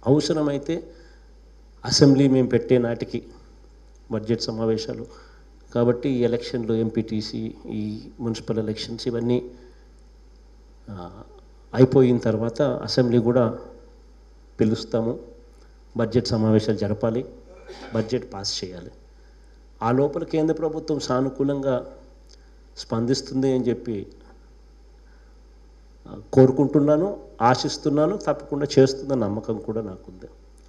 అవసరమైతే అసెంబ్లీ మేము పెట్టే నాటికి బడ్జెట్ సమావేశాలు కాబట్టి ఈ ఎలక్షన్లు ఎంపీటీసీ ఈ మున్సిపల్ ఎలక్షన్స్ ఇవన్నీ ఆ, అయిపోయిన తర్వాత అసెంబ్లీ కూడా పిలుస్తాము బడ్జెట్ సమావేశాలు జరపాలి బడ్జెట్ పాస్ చేయాలి ఆ లోపల కేంద్ర ప్రభుత్వం సానుకూలంగా స్పందిస్తుంది అని చెప్పి ఆ, కోరుకుంటున్నాను ఆశిస్తున్నాను తప్పకుండా చేస్తుందన్న నమ్మకం కూడా నాకుంది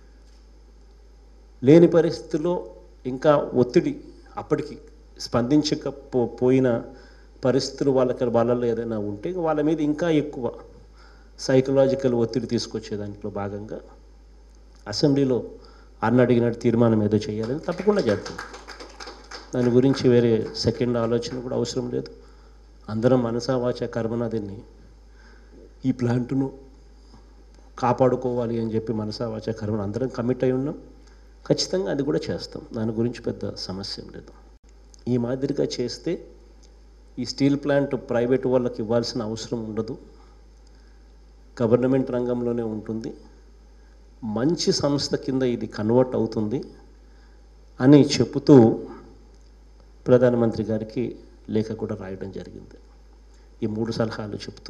లేని పరిస్థితుల్లో ఇంకా ఒత్తిడి అప్పటికి స్పందించకపో పోయిన పరిస్థితులు వాళ్ళకి వాళ్ళలో ఏదైనా ఉంటే వాళ్ళ మీద ఇంకా ఎక్కువ సైకలాజికల్ ఒత్తిడి తీసుకొచ్చే దాంట్లో భాగంగా అసెంబ్లీలో అన్న అడిగినట్టు తీర్మానం ఏదో చేయాలని తప్పకుండా చేద్దాం దాని గురించి వేరే సెకండ్ ఆలోచన కూడా అవసరం లేదు అందరం మనసా వాచ కర్మన దీన్ని ఈ ప్లాంట్ను కాపాడుకోవాలి అని చెప్పి మనసా వాచ కర్మన అందరం కమిట్ అయి ఉన్నాం ఖచ్చితంగా అది కూడా చేస్తాం దాని గురించి పెద్ద సమస్య ఏం లేదు ఈ మాదిరిగా చేస్తే ఈ స్టీల్ ప్లాంట్ ప్రైవేట్ వాళ్ళకి ఇవ్వాల్సిన అవసరం ఉండదు గవర్నమెంట్ రంగంలోనే ఉంటుంది మంచి సంస్థ కింద ఇది కన్వర్ట్ అవుతుంది అని చెబుతూ ప్రధానమంత్రి గారికి లేఖ కూడా రాయడం జరిగింది ఈ మూడు సలహాలు చెప్తూ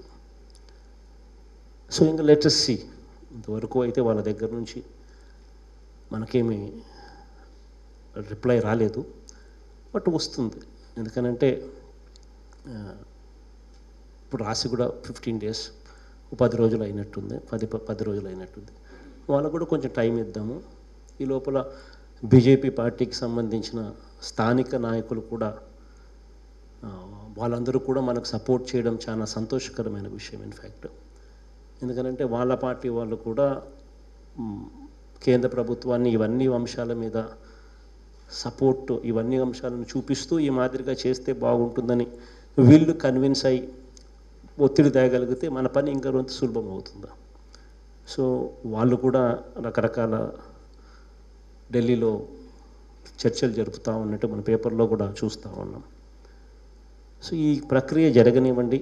సో ఇంకా లెటెస్ట్ సి ఇంతవరకు అయితే వాళ్ళ దగ్గర నుంచి మనకేమి రిప్లై రాలేదు బట్ వస్తుంది ఎందుకనంటే ఆ, ఇప్పుడు రాసి కూడా ఫిఫ్టీన్ డేస్ పది రోజులు అయినట్టుంది పది ప- పది రోజులు అయినట్టుంది వాళ్ళకు కూడా కొంచెం టైం ఇద్దాము ఈ లోపల బీజేపీ పార్టీకి సంబంధించిన స్థానిక నాయకులు కూడా ఆ, వాళ్ళందరూ కూడా మనకు సపోర్ట్ చేయడం చాలా సంతోషకరమైన విషయం ఇన్ఫ్యాక్ట్ ఎందుకంటే వాళ్ళ పార్టీ వాళ్ళు కూడా మ్, కేంద్ర ప్రభుత్వాన్ని ఇవన్నీ అంశాల మీద సపోర్ట్ ఇవన్నీ అంశాలను చూపిస్తూ ఈ మాదిరిగా చేస్తే బాగుంటుందని వీళ్ళు కన్విన్స్ అయ్యి ఒత్తిడి తేగలిగితే మన పని ఇంకా కొంత సులభం అవుతుంది సో వాళ్ళు కూడా రకరకాల ఢిల్లీలో చర్చలు జరుపుతూ ఉన్నట్టు మన పేపర్లో కూడా చూస్తూ ఉన్నాం సో ఈ ప్రక్రియ జరగనివ్వండి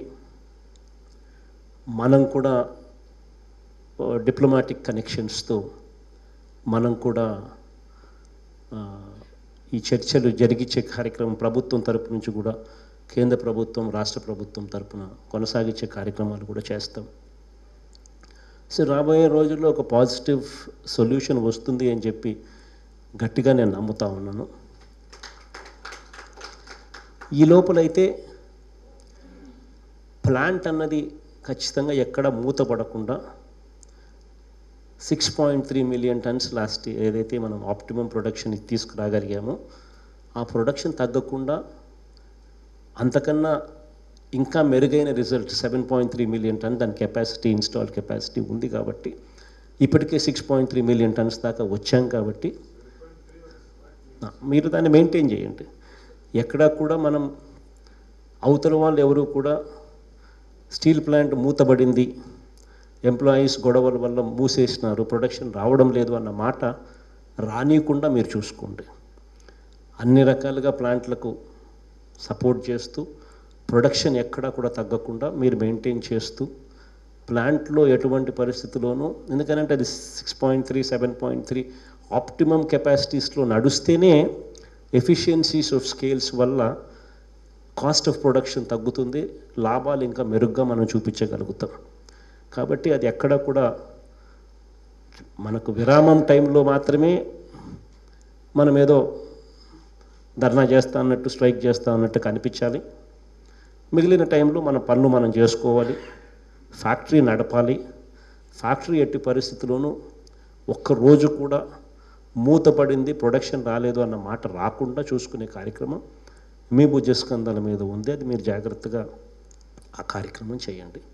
మనం కూడా డిప్లొమాటిక్ కనెక్షన్స్తో మనం కూడా ఆ, ఈ చర్చలు జరిగించే కార్యక్రమం ప్రభుత్వం తరపు నుంచి కూడా కేంద్ర ప్రభుత్వం రాష్ట్ర ప్రభుత్వం తరపున కొనసాగించే కార్యక్రమాలు కూడా చేస్తాం సో రాబోయే రోజుల్లో ఒక పాజిటివ్ సొల్యూషన్ వస్తుంది అని చెప్పి గట్టిగా నేను నమ్ముతా ఉన్నాను ఈ లోపలైతే ప్లాంట్ అన్నది ఖచ్చితంగా ఎక్కడ మూతపడకుండా six point three million tons last ఏదైతే మనం ఆప్టిమం ప్రొడక్షన్ తీసుకురాగలిగామో ఆ ప్రొడక్షన్ తగ్గకుండా అంతకన్నా ఇంకా మెరుగైన result seven point three million ton దాని కెపాసిటీ ఇన్స్టాల్ కెపాసిటీ ఉంది కాబట్టి ఇప్పటికే six point three million tons దాకా వచ్చాం కాబట్టి ఆ, మీరు దాన్ని మెయింటైన్ చేయండి ఎక్కడా కూడా మనం అవతల వాళ్ళు ఎవరు కూడా స్టీల్ ప్లాంట్ మూతబడింది ఎంప్లాయీస్ గొడవల వల్ల మూసేసినారు ప్రొడక్షన్ రావడం లేదు అన్న మాట రానియకుండా మీరు చూసుకోండి అన్ని రకాలుగా ప్లాంట్లకు సపోర్ట్ చేస్తూ ప్రొడక్షన్ ఎక్కడా కూడా తగ్గకుండా మీరు మెయింటైన్ చేస్తూ ప్లాంట్లో ఎటువంటి పరిస్థితిలోనూ ఎందుకంటే అది six point three seven point three optimum కెపాసిటీస్లో నడుస్తేనే ఎఫిషియన్సీస్ ఆఫ్ స్కేల్స్ వల్ల కాస్ట్ ఆఫ్ ప్రొడక్షన్ తగ్గుతుంది లాభాలు ఇంకా మెరుగ్గా మనం చూపించగలుగుతాం కాబట్టి అది ఎక్కడ కూడా మనకు విరామం టైంలో మాత్రమే మనం ఏదో ధర్నా చేస్తా అన్నట్టు స్ట్రైక్ చేస్తా అన్నట్టు కనిపించాలి మిగిలిన టైంలో మన పనులు మనం చేసుకోవాలి ఫ్యాక్టరీ నడపాలి ఫ్యాక్టరీ ఎట్టి పరిస్థితుల్లోనూ ఒక్క రోజు కూడా మూతపడింది ప్రొడక్షన్ రాలేదు అన్న మాట రాకుండా చూసుకునే కార్యక్రమం మీ భుజస్కంధాల మీద ఉంది అది మీరు జాగ్రత్తగా ఆ కార్యక్రమం చేయండి